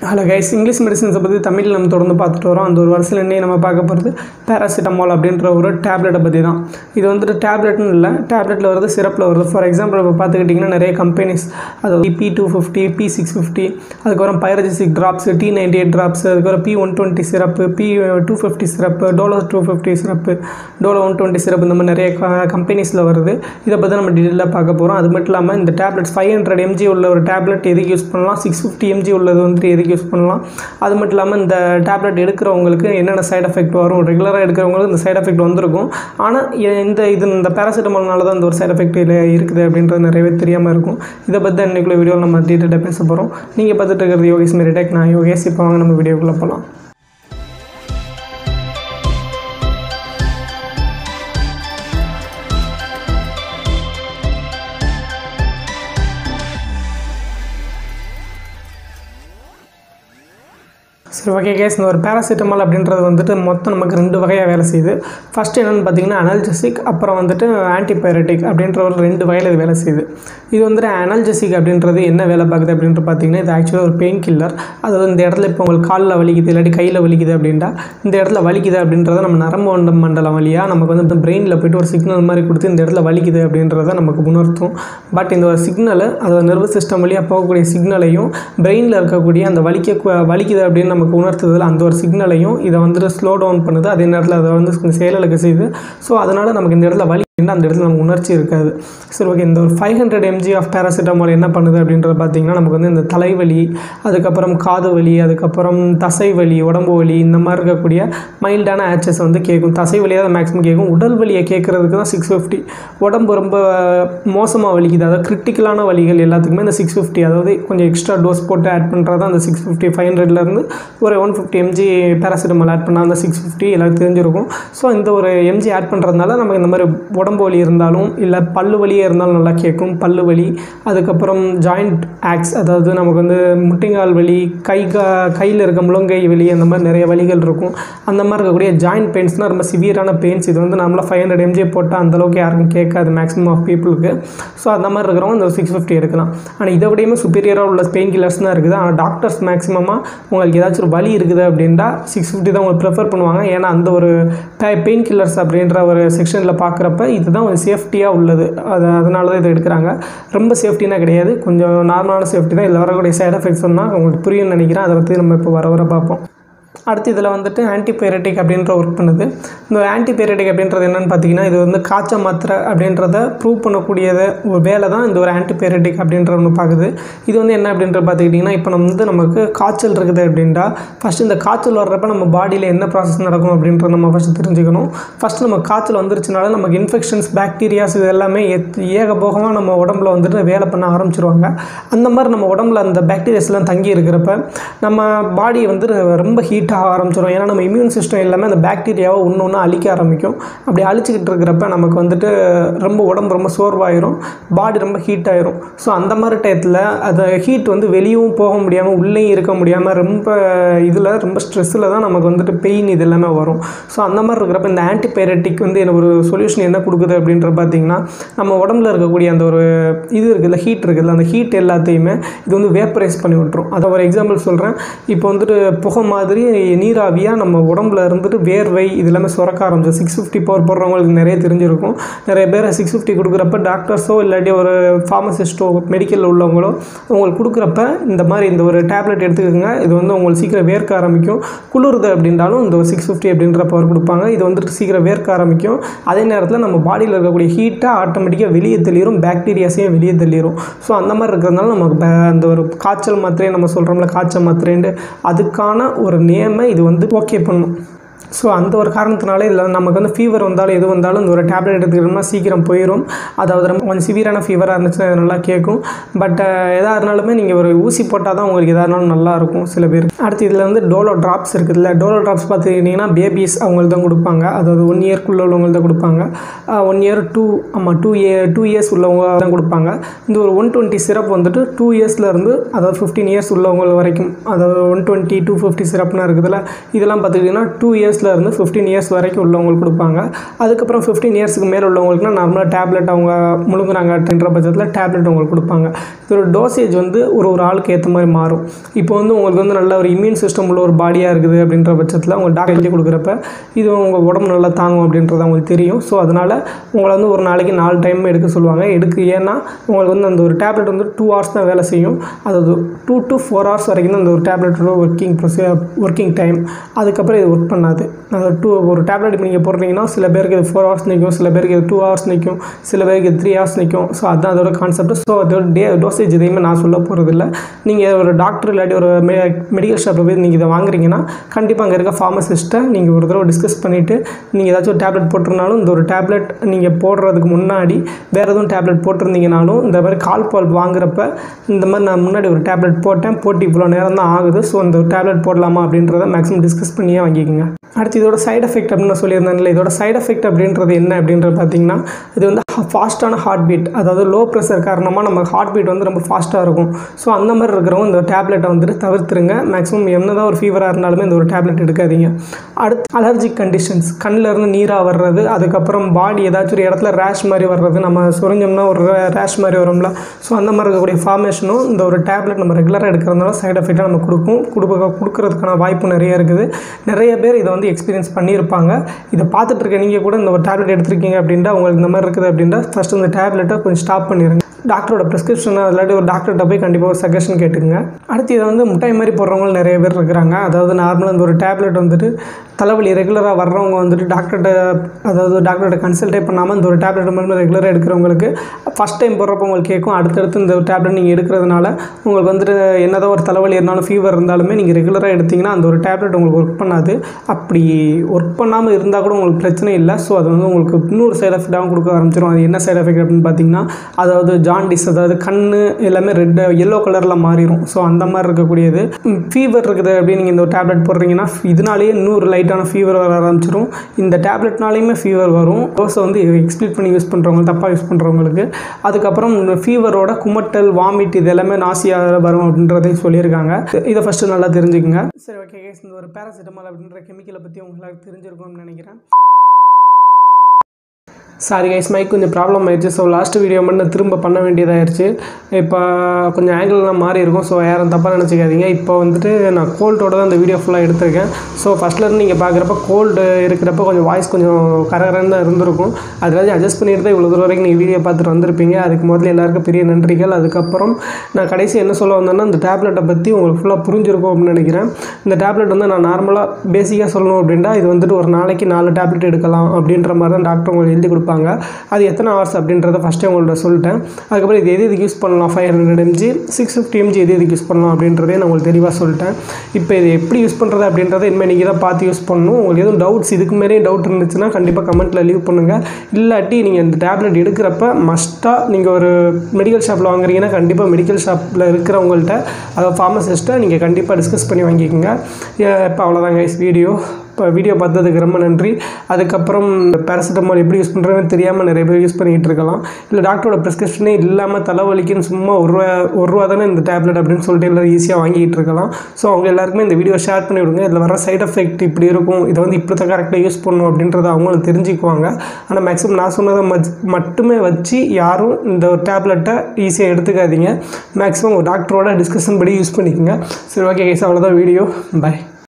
hello guys English மெடிசன்ஸை பற்றி தமிழில் நம்ம தொடர்ந்து பார்த்துட்டு வரோம் அந்த ஒரு வருஷத்தில் இன்னைக்கு நம்ம பார்க்க போகிறது பேராசிட்டமால் அப்படின்ற ஒரு டேப்லெட்டை பற்றி தான் இது வந்துட்டு டேப்லெட்னு இல்லை டேப்லெட்டில் வருது சிரப்பில் வருது ஃபார் எக்ஸாம்பிள் இப்போ பார்த்துக்கிட்டிங்கன்னா நிறைய கம்பெனிஸ் அதாவது P two fifty P six fifty அதுக்கப்புறம் பைரஜிசிக் drops T ninety eight drops அதுக்கப்புறம் P one twenty syrup P two fifty syrup Dolo two fifty syrup Dolo one twenty syrup இந்த மாதிரி நிறைய கம்பெனிஸில் வருது இதை பற்றி நம்ம டீட்டெயிலாக பார்க்க போகிறோம் அது மட்டும் இல்லாமல் இந்த டேப்லெட்ஸ் ஃபைவ் ஹண்ட்ரட் எம்ஜி உள்ள ஒரு டேப்லெட் எதுக்கு யூஸ் பண்ணலாம் சிக்ஸ் ஃபிஃப்டி எம்ஜி உள்ளது வந்துட்டு எதுக்கு யூஸ் பண்ணலாம் அது மட்டும் இல்லாமல் இந்த டேப்லெட் எடுக்கிறவங்களுக்கு என்னென்ன சைடு எஃபெக்ட் வரும் ரெகுலராக எடுக்கிறவங்களுக்கு இந்த சைடு எஃபெக்ட் வந்திருக்கும் ஆனால் இந்த இது இந்த பேராசிட்டமால்னால தான் இந்த ஒரு சைடு எஃபெக்ட் இருக்குது அப்படின்றது நிறையவே தெரியாமல் இருக்கும் இதை பற்றி தான் இன்றைக்குள்ள வீடியோவில் நம்ம டீட்டெயிலாக பேச போகிறோம் நீங்கள் பார்த்துட்டு இருக்கிறது யோகேஷ் மெரிடெக் நான் யோகேஷ் இப்போ வாங்க நம்ம வீடியோக்குள்ளே போகலாம் சரி ஓகே கேஸ் இந்த ஒரு பேராசிட்டமால் அப்படின்றது வந்துட்டு மொத்தம் நமக்கு ரெண்டு வகையாக வேலை செய்யுது ஃபஸ்ட்டு என்னென்னு பார்த்தீங்கன்னா அனல்ஜெசிக் அப்புறம் வந்துட்டு ஆன்டிபயோட்டிக் அப்படின்ற ஒரு ரெண்டு வகையில் இது வேலை செய்யுது இது வந்துட்டு அனல்ஜெசிக் அப்படின்றது என்ன வேலை பார்க்குது அப்படின்ட்டு பார்த்தீங்கன்னா இது ஆக்சுவலாக ஒரு பெயின் கில்லர் அதாவது இந்த இடத்துல இப்போ உங்களுக்கு காலில் வலிக்குது இல்லாட்டி கையில் வலிக்குது அப்படின்ட்டா இந்த இடத்துல வலிக்குது அப்படின்றத நம்ம நரம்பு மண்ட மண்டலம் வழியாக நமக்கு வந்து பிரெயினில் போய்ட்டு ஒரு சிக்னல் மாதிரி கொடுத்து இந்த இடத்துல வலிக்குது அப்படின்றத நமக்கு உணர்த்தும் பட் இந்த ஒரு சிக்னலை அதாவது நர்வஸ் சிஸ்டம் வழியாக போகக்கூடிய சிக்னலையும் பிரெயினில் இருக்கக்கூடிய அந்த வலிக்க வலிக்குது அப்படின்னு நமக்கு உணர்த்துறதுல அந்த ஒரு சிக்னலையும் இதை வந்துட்டு ஸ்லோ டவுன் பண்ணுது அதே நேரத்தில் அதை வந்து செயலிழக்க செய்யுது ஸோ அதனால் நமக்கு இந்த இடத்துல வலி அந்த இடத்துல நமக்கு உணர்ச்சி இருக்காது சரி ஓகே இந்த ஒரு five hundred mg of paracetamol என்ன பண்ணுது அப்படின்றத பார்த்தீங்கன்னா நமக்கு வந்து இந்த தலைவலி அதுக்கப்புறம் காது வலி அதுக்கப்புறம் தசை வலி உடம்பு வலி இந்த மாதிரி இருக்கக்கூடிய மைல்டான ஆச்சஸ் வந்து கேட்கும் தசை வலியாக தான் மேக்ஸிமம் கேட்கும் உடல் வலியை கேட்குறதுக்கு தான் சிக்ஸ் ஃபிஃப்டி உடம்பு ரொம்ப மோசமாக வலிக்குது அதாவது கிரிட்டிக்கலான வலிகள் எல்லாத்துக்குமே இந்த சிக்ஸ் ஃபிஃப்டி அதாவது கொஞ்சம் எக்ஸ்ட்ரா டோஸ் போட்டு ஆட் பண்ணுறது தான் அந்த சிக்ஸ் ஃபிஃப்டி ஃபைவ் ஹண்ட்ரட்லேருந்து ஒரு one fifty mg paracetamol add பண்ணால் அந்த சிக்ஸ் ஃபிஃப்டி எல்லாருக்கும் தெரிஞ்சிருக்கும் ஸோ இந்த ஒரு எம்ஜி ஆட் பண்ணுறதுனால நமக்கு இந்த மாதிரி உடம்பு வலி இருந்தாலும் இல்லை பல்லு வலியே இருந்தாலும் நல்லா கேட்கும் பல்லு வலி அதுக்கப்புறம் ஜாயிண்ட் ஆக்ஸ் அதாவது நமக்கு வந்து முட்டிங்கால் வலி கை கா கையில் இருக்க முழங்கை வலி அந்த மாதிரி நிறைய வலிகள் இருக்கும் அந்த மாதிரி இருக்கக்கூடிய ஜாயிண்ட் பெயின்ஸ்னால் ரொம்ப சிவியரான பெயின்ஸ் இது வந்து நம்மளால் ஃபைவ் ஹண்ட்ரட் எம்ஜி போட்டால் அந்தளவுக்கு யாருக்கும் கேட்காது மேக்ஸிமம் ஆஃப் பீப்புளுக்கு ஸோ அந்த மாதிரி இருக்கிறவங்க இந்த சிக்ஸ் ஃபிஃப்டி எடுக்கலாம் ஆனால் இதை விடையுமே சுப்பீரியராக உள்ள பெயின் கில்லர்ஸ் தான் இருக்குது ஆனால் டாக்டர்ஸ் மேக்ஸிமமாக உங்களுக்கு ஏதாச்சும் ஒரு வலி இருக்குது அப்படின்ட்டா சிக்ஸ் ஃபிஃப்டி தான் உங்களுக்கு ப்ரிஃபர் பண்ணுவாங்க ஏன்னா அந்த ஒரு பெயின் கில்லர்ஸ் அப்படின்ற ஒரு செக்ஷனில் பார்க்குறப்ப இதுதான் கொஞ்சம் சேஃப்டியாக உள்ளது அது அதனால தான் இதை எடுக்கிறாங்க ரொம்ப சேஃப்டினா கிடையாது கொஞ்சம் நார்மலான சேஃப்டி தான் இதில் வரக்கூடிய சைட் எஃபெக்ட்ஸ் சொன்னால் உங்களுக்கு புரியும்னு நினைக்கிறேன் அதை பற்றி நம்ம இப்போ வர வர பார்ப்போம் அடுத்து இதில் வந்துட்டு ஆன்டிபயோட்டிக் அப்படின்ற ஒர்க் பண்ணுது இந்த ஆன்டிபயோட்டிக் அப்படின்றது என்னென்னு பார்த்தீங்கன்னா இது வந்து காய்ச்ச மாத்திரை அப்படின்றத ப்ரூவ் பண்ணக்கூடியதை ஒரு வேலை தான் இந்த ஒரு ஆன்டிபயோட்டிக் அப்படின்ற ஒன்று பார்க்குது இது வந்து என்ன அப்படின்ற பார்த்துக்கிட்டிங்கன்னா இப்போ நம்ம வந்து நமக்கு காய்ச்சல் இருக்குது அப்படின்ட்டா ஃபஸ்ட்டு இந்த காய்ச்சல் வர்றப்ப நம்ம பாடியில் என்ன ப்ராசஸ் நடக்கும் அப்படின்றத நம்ம ஃபஸ்ட்டு தெரிஞ்சுக்கணும் ஃபஸ்ட்டு நம்ம காய்ச்சல் வந்துருச்சுனால நமக்கு இன்ஃபெக்ஷன்ஸ் பாக்டீரியாஸ் இது எல்லாமே ஏகபோகமாக நம்ம உடம்புல வந்துட்டு வேலை பண்ண ஆரம்பிச்சிருவாங்க அந்த மாதிரி நம்ம உடம்புல அந்த பாக்டீரியாஸ்லாம் தங்கி இருக்கிறப்ப நம்ம பாடி வந்து ரொம்ப ஹீட் ஆக ஆரம்பிச்சிடும் ஏன்னா நம்ம இம்யூன் சிஸ்டம் எல்லாமே அந்த பாக்டீரியாவை ஒன்று ஒன்று அழிக்க ஆரம்பிக்கும் அப்படி அழிச்சிக்கிட்டு இருக்கிறப்ப நமக்கு வந்துட்டு ரொம்ப உடம்பு ரொம்ப சோர்வாயிரும் பாடி ரொம்ப ஹீட் ஆயிரும் ஸோ அந்த மாதிரி டயத்தில் அந்த ஹீட் வந்து வெளியவும் போக முடியாமல் உள்ளேயும் இருக்க முடியாமல் ரொம்ப இதில் ரொம்ப ஸ்ட்ரெஸ்ஸில் தான் நமக்கு வந்துட்டு பெயின் இது எல்லாமே வரும் ஸோ அந்த மாதிரி இருக்கிறப்ப இந்த ஆன்டிபயோட்டிக் வந்து எனக்கு ஒரு சொல்யூஷன் என்ன கொடுக்குது அப்படின்ற பார்த்தீங்கன்னா நம்ம உடம்புல இருக்கக்கூடிய அந்த ஒரு இது இருக்குல்ல ஹீட் இருக்குல்ல அந்த ஹீட் எல்லாத்தையுமே இது வந்து வேப்பரைஸ் பண்ணி விட்டுரும் அதை ஒரு எக்ஸாம்பிள் சொல்கிறேன் இப்போ வந்துட்டு புகை மாதிரி நீராவியாக நம்ம உடம்புல இருந்துட்டு வேர்வை இது எல்லாமே சுரக்க ஆரம்பிச்சு சிக்ஸ் ஃபிஃப்டி பவர் போடுறவங்களுக்கு நிறைய தெரிஞ்சிருக்கும் நிறைய பேர் சிக்ஸ் ஃபிஃப்டி கொடுக்குறப்ப டாக்டர்ஸோ இல்லாட்டி ஒரு ஃபார்மசிஸ்ட்டோ மெடிக்கலில் உள்ளவங்களோ உங்களுக்கு கொடுக்குறப்ப இந்த மாதிரி இந்த ஒரு டேப்லெட் எடுத்துக்கோங்க இது வந்து உங்களுக்கு சீக்கிரம் வேர்க்க ஆரம்பிக்கும் குளிருது அப்படின்றாலும் இந்த ஒரு சிக்ஸ் ஃபிஃப்டி அப்படின்ற பவர் கொடுப்பாங்க இது வந்துட்டு சீக்கிரம் வேர்க்க ஆரம்பிக்கும் அதே நேரத்தில் நம்ம பாடியில் இருக்கக்கூடிய ஹீட்டாக ஆட்டோமேட்டிக்காக வெளியே தெளிரும் பாக்டீரியாஸையும் வெளியே தெளிரும் ஸோ அந்த மாதிரி இருக்கிறதுனால நமக்கு அந்த ஒரு காய்ச்சல் மாத்திரையை நம்ம சொல்கிறோம்ல காய்ச்சல் மாத்திரைன்ட்டு அதுக்கான ஒரு நேமை இது வந்து ஓகே பண்ணும் ஸோ அந்த ஒரு காரணத்தினால இதில் நமக்கு வந்து ஃபீவர் வந்தாலும் எது வந்தாலும் இந்த ஒரு டேப்லெட் எடுத்துக்கிட்டோம்னா சீக்கிரம் போயிடும் அதாவது ரொம்ப கொஞ்சம் சிவியரான ஃபீவராக இருந்துச்சுன்னா இது நல்லா கேட்கும் பட் எதாக இருந்தாலுமே நீங்கள் ஒரு ஊசி போட்டால் தான் உங்களுக்கு எதாக இருந்தாலும் நல்லாயிருக்கும் சில பேர் அடுத்து இதில் வந்து டோலோ ட்ராப்ஸ் இருக்குதுல்ல டோலோ ட்ராப்ஸ் பார்த்துக்கிட்டிங்கன்னா பேபிஸ் அவங்களுக்கு தான் கொடுப்பாங்க அதாவது ஒன் இயர்க்குள்ளே உள்ளவங்களுக்கு தான் கொடுப்பாங்க ஒன் இயர் டூ ஆமாம் டூ இயர் டூ இயர்ஸ் உள்ளவங்க தான் கொடுப்பாங்க இந்த ஒரு ஒன் டுவெண்ட்டி சிரப் வந்துட்டு டூ இயர்ஸ்லேருந்து அதாவது ஃபிஃப்டீன் இயர்ஸ் உள்ளவங்க வரைக்கும் அதாவது ஒன் டுவெண்ட்டி டூ ஃபிஃப்டி சிரப்னா இருக்குதுல்ல இதெல்லாம் பார்த்துக்கிட்டிங்கன்னா டூ இயர்ஸ் இயர்ஸில் இருந்து ஃபிஃப்டீன் இயர்ஸ் வரைக்கும் உள்ளவங்களுக்கு கொடுப்பாங்க அதுக்கப்புறம் ஃபிஃப்டீன் இயர்ஸ்க்கு மேலே உள்ளவங்களுக்குனா நார்மலாக டேப்லெட் அவங்க முழுங்குறாங்கன்ற பட்சத்தில் டேப்லெட் உங்களுக்கு கொடுப்பாங்க இதோட டோசேஜ் வந்து ஒரு ஒரு ஆளுக்கு ஏற்ற மாதிரி மாறும் இப்போ வந்து உங்களுக்கு வந்து நல்ல ஒரு இம்யூன் சிஸ்டம் உள்ள ஒரு பாடியாக இருக்குது அப்படின்ற பட்சத்தில் உங்கள் டாக்டர் எழுதி கொடுக்குறப்ப இது உங்கள் உடம்பு நல்லா தாங்கும் அப்படின்றது அவங்களுக்கு தெரியும் ஸோ அதனால் உங்களை வந்து ஒரு நாளைக்கு நாலு டைம் எடுக்க சொல்லுவாங்க எடுக்கு ஏன்னா உங்களுக்கு வந்து அந்த ஒரு டேப்லெட் வந்து டூ ஹவர்ஸ் தான் வேலை செய்யும் அதாவது டூ டு ஃபோர் ஹவர்ஸ் வரைக்கும் தான் அந்த ஒரு டேப்லெட்டோட ஒர்க்கிங் ப்ரொசீ ஒர்க்கிங் டைம் அதுக்கப்புறம் இது ஒர்க் பண்ணாது அது டூ ஒரு டேப்லெட் இப்போ நீங்கள் போடுறீங்கன்னா சில பேருக்கு இது ஃபோர் ஹவர்ஸ் நிற்கும் சில பேருக்கு இது டூ ஹவர்ஸ் நிற்கும் சில பேருக்கு த்ரீ ஹவர்ஸ் நிற்கும் ஸோ அதுதான் அதோட கான்செப்ட் ஸோ அதோட டே டோசேஜ் எதையுமே நான் சொல்ல போகிறதில்ல நீங்கள் ஒரு டாக்டர் இல்லாட்டி ஒரு மெ மெடிக்கல் ஷாப்பில் போய் நீங்கள் இதை வாங்குறீங்கன்னா கண்டிப்பாக அங்கே இருக்க ஃபார்மசிஸ்ட்டை நீங்கள் ஒரு தடவை டிஸ்கஸ் பண்ணிவிட்டு நீங்கள் ஏதாச்சும் ஒரு டேப்லெட் போட்டிருந்தாலும் இந்த ஒரு டேப்லெட் நீங்கள் போடுறதுக்கு முன்னாடி வேறு எதுவும் டேப்லெட் போட்டிருந்தீங்கனாலும் இந்த மாதிரி கால் பால் வாங்குறப்ப இந்த மாதிரி நான் முன்னாடி ஒரு டேப்லெட் போட்டேன் போட்டு இவ்வளோ நேரம் தான் ஆகுது ஸோ இந்த ஒரு டேப்லெட் போடலாமா அப்படின்றத மேக்ஸிமம் டிஸ்கஸ் பண்ணியே வாங்கிக்கோங்க அடுத்து இதோட சைடு எஃபெக்ட் அப்படின்னு நான் சொல்லியிருந்தேன்ல இதோட சைடு எஃபெக்ட் அப்படின்றது என்ன அப்படின்றது பார்த்தீங்கன்னா இது வந்து ஃபாஸ்ட்டான ஹார்ட் பீட் அதாவது லோ ப்ரெஷர் காரணமாக நம்ம ஹார்ட் பீட் வந்து ரொம்ப ஃபாஸ்ட்டாக இருக்கும் ஸோ அந்த மாதிரி இருக்கிறவங்க இந்த டேப்லெட்டை வந்துட்டு தவிர்த்துருங்க மேக்ஸிமம் என்ன தான் ஒரு ஃபீவராக இருந்தாலுமே இந்த ஒரு டேப்லெட் எடுக்காதீங்க அடுத்து அலர்ஜிக் கண்டிஷன்ஸ் கண்ணில் இருந்து நீராக வர்றது அதுக்கப்புறம் பாடி ஏதாச்சும் ஒரு இடத்துல ரேஷ் மாதிரி வர்றது நம்ம சுரிஞ்சோம்னா ஒரு ரேஷ் மாதிரி வரும்ல ஸோ அந்த மாதிரி இருக்கக்கூடிய ஃபார்மேஷனும் இந்த ஒரு டேப்லெட் நம்ம ரெகுலராக எடுக்கிறதுனால சைடு எஃபெக்டாக நம்ம கொடுக்கும் கொடுக்க கொடுக்கறதுக்கான வாய்ப்பு நிறைய இருக்குது நிறைய பேர் இதை வந்து எக்ஸ்பீரியன்ஸ் பண்ணியிருப்பாங்க இதை பார்த்துட்டு இருக்க நீங்கள் கூட இந்த ஒரு டேப்லெட் எடுத்திருக்கீங்க அப்படின்ட்டு உங்களுக்கு இந்த மாதிரி இருக்குது அப்படின்ட்டு ஃபஸ்ட்டு இந்த டேப்லெட்டை கொஞ்சம் ஸ்டாப் பண்ணிடுங்க டாக்டரோட ப்ரிஸ்கிரிப்ஷனை இல்லாட்டி ஒரு டாக்டர்கிட்ட போய் கண்டிப்பாக ஒரு சஜஷன் கேட்டுங்க அடுத்து இதை வந்து முட்டாய் மாதிரி போடுறவங்க நிறைய பேர் இருக்கிறாங்க அதாவது நார்மலாக இந்த ஒரு டேப்லெட் வந்துட்டு தலைவலி ரெகுலராக வர்றவங்க வந்துட்டு டாக்டர்கிட்ட அதாவது டாக்டர்கிட்ட கன்சல்ட்டே பண்ணாமல் இந்த ஒரு டேப்லெட் மட்டும் ரெகுலராக எடுக்கிறவங்களுக்கு ஃபஸ்ட் டைம் போடுறப்போ உங்களுக்கு கேட்கும் அடுத்தடுத்து இந்த ஒரு டேப்லெட் நீங்கள் எடுக்கிறதுனால உங்களுக்கு வந்துட்டு என்னதான் ஒரு தலைவலி இருந்தாலும் ஃபீவர் இருந்தாலுமே நீங்கள் ரெகுலராக எடுத்தீங்கன்னா அந்த ஒரு டேப்லெட் உங்களுக்கு ஒர்க் பண்ணாது அப்படி ஒர்க் பண்ணாமல் இருந்தால் கூட உங்களுக்கு பிரச்சனை இல்லை ஸோ அது வந்து உங்களுக்கு இன்னொரு சைடு எஃபெக்டாகவும் கொடுக்க ஆரம்பிச்சிடும் அது என்ன சைடு எஃபெக்ட் அப்படின்னு பார்த்தீங்கன்னா அதாவது ஜாண்டிஸ் அதாவது கண் எல்லாமே ரெட் எல்லோ கலரில் மாறிடும் ஸோ அந்த மாதிரி இருக்கக்கூடியது ஃபீவர் இருக்குது அப்படின்னு நீங்கள் இந்த டேப்லெட் போடுறீங்கன்னா இதனாலேயே இன்னொரு லைட்டான ஃபீவர் வர ஆரம்பிச்சிடும் இந்த டேப்லெட்னாலேயுமே ஃபீவர் வரும் டோஸை வந்து எக்ஸ்பிளிட் பண்ணி யூஸ் பண்ணுறவங்க தப்பாக யூஸ் பண்ணுறவங்களுக்கு அதுக்கப்புறம் இந்த ஃபீவரோட குமட்டல் வாமிட் இது எல்லாமே நாசியாக வரும் அப்படின்றதையும் சொல்லியிருக்காங்க இதை ஃபஸ்ட்டு நல்லா தெரிஞ்சுக்கங்க சரி ஓகே இந்த ஒரு பேராசிட்டமால் அப்படின்ற கெமிக்கலை பற்றி உங்களுக்கு தெரிஞ்சிருக்கும்னு நினைக்கிறேன் சாரி கைஸ் மைக் கொஞ்சம் ப்ராப்ளம் ஆயிடுச்சு ஸோ லாஸ்ட் வீடியோ மட்டும் நான் திரும்ப பண்ண வேண்டியதாகிடுச்சு இப்போ கொஞ்சம் ஆங்கிள்லாம் மாறி இருக்கும் ஸோ யாரும் தப்பாக நினச்சிக்காதீங்க இப்போ வந்துட்டு நான் கோல்டோட தான் இந்த வீடியோ ஃபுல்லாக எடுத்திருக்கேன் ஸோ ஃபஸ்ட்லேருந்து நீங்கள் பார்க்குறப்ப கோல்டு இருக்கிறப்ப கொஞ்சம் வாய்ஸ் கொஞ்சம் கரகரன்னு தான் இருந்திருக்கும் அதில் அட்ஜஸ்ட் பண்ணிட்டு தான் இவ்வளோ தூரம் வரைக்கும் நீங்கள் வீடியோ பார்த்துட்டு வந்திருப்பீங்க அதுக்கு முதல்ல எல்லாருக்கும் பெரிய நன்றிகள் அதுக்கப்புறம் நான் கடைசி என்ன சொல்ல வந்தேன்னா இந்த டேப்லெட்டை பற்றி உங்களுக்கு ஃபுல்லாக புரிஞ்சிருக்கும் அப்படின்னு நினைக்கிறேன் இந்த டேப்லெட் வந்து நான் நார்மலாக பேசிக்காக சொல்லணும் அப்படின்னா இது வந்துட்டு ஒரு நாளைக்கு நாலு டேப்லெட் எடுக்கலாம் அப்படின்ற மாதிரி தான் டாக்டர் உங்களுக்கு எழுதி கொடுப்பாங்க அது எத்தனை ஹவர்ஸ் அப்படின்றத ஃபஸ்ட்டே உங்கள்ட்ட சொல்லிட்டேன் அதுக்கப்புறம் இது எது எதுக்கு யூஸ் பண்ணலாம் five hundred mg six fifty mg எது எதுக்கு யூஸ் பண்ணலாம் அப்படின்றதே நான் உங்களுக்கு தெளிவாக சொல்லிட்டேன் இப்போ இது எப்படி யூஸ் பண்ணுறது அப்படின்றத இனிமேல் நீங்கள் தான் பார்த்து யூஸ் பண்ணணும் உங்களுக்கு எதுவும் டவுட்ஸ் இதுக்கு மேலே டவுட் இருந்துச்சுன்னா கண்டிப்பாக கமெண்ட்டில் லீவ் பண்ணுங்கள் இல்லாட்டி நீங்கள் இந்த டேப்லெட் எடுக்கிறப்ப மஸ்ட்டாக நீங்கள் ஒரு மெடிக்கல் ஷாப்பில் வாங்குறீங்கன்னா கண்டிப்பாக மெடிக்கல் ஷாப்பில் இருக்கிறவங்கள்ட்ட அதாவது ஃபார்மசிஸ்ட்டை நீங்கள் கண்டிப்பாக டிஸ்கஸ் பண்ணி வாங்கிக்கோங்க இப்போ அவ்வளோதான் கைஸ் வீடியோ இப்போ வீடியோ பார்த்ததுக்கு ரொம்ப நன்றி அதுக்கப்புறம் பேராசிட்டமால் எப்படி யூஸ் பண்ணுறதுன்னு தெரியாமல் நிறைய பேர் யூஸ் பண்ணிகிட்டு இருக்கலாம் இல்லை டாக்டரோட ப்ரிஸ்கிரிப்ஷனே இல்லாமல் தலைவலிக்குன்னு சும்மா ஒரு ரூபா ஒரு ரூபா தானே இந்த டேப்லெட் அப்படின்னு சொல்லிட்டு எல்லோரும் ஈஸியாக வாங்கிட்டு இருக்கலாம் ஸோ அவங்க எல்லாருக்குமே இந்த வீடியோ ஷேர் பண்ணி விடுங்க இதில் வர சைட் எஃபெக்ட் இப்படி இருக்கும் இதை வந்து இப்படி தான் கரெக்டாக யூஸ் பண்ணணும் அப்படின்றத அவங்களும் தெரிஞ்சுக்குவாங்க ஆனால் மேக்ஸிமம் நான் சொன்னதை மச் மட்டுமே வச்சு யாரும் இந்த ஒரு டேப்லெட்டை ஈஸியாக எடுத்துக்காதீங்க மேக்ஸிமம் ஒரு டாக்டரோட டிஸ்கஷன் படி யூஸ் பண்ணிக்கோங்க சரி ஓகே கேஸ் அவ்வளோதான் வீடியோ பை